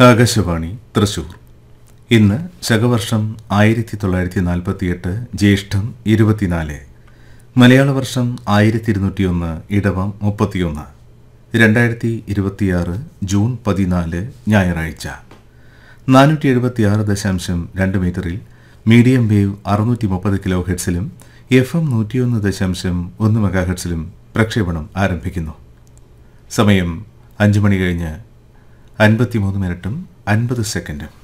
ആകാശവാണി തൃശൂർ ഇന്ന് ശകവർഷം ആയിരത്തി തൊള്ളായിരത്തി നാൽപ്പത്തിയെട്ട് ജ്യേഷ്ഠം ഇരുപത്തിനാല് മലയാള വർഷം ആയിരത്തി ഇരുന്നൂറ്റിയൊന്ന് ഇടവം മുപ്പത്തിയൊന്ന് രണ്ടായിരത്തി ഇരുപത്തിയാറ് ജൂൺ പതിനാല് ഞായറാഴ്ച നാനൂറ്റി എഴുപത്തിയാറ് ദശാംശം രണ്ട് മീറ്ററിൽ മീഡിയം വേവ് അറുന്നൂറ്റി മുപ്പത് കിലോ ഹെഡ്സിലും എഫ് എം നൂറ്റിയൊന്ന് ദശാംശം ഒന്ന് മെഗാ ഹെഡ്സിലും പ്രക്ഷേപണം ആരംഭിക്കുന്നു സമയം അഞ്ച് മണി കഴിഞ്ഞ് അൻപത്തിമൂന്ന് മിനിറ്റും അൻപത് സെക്കൻഡും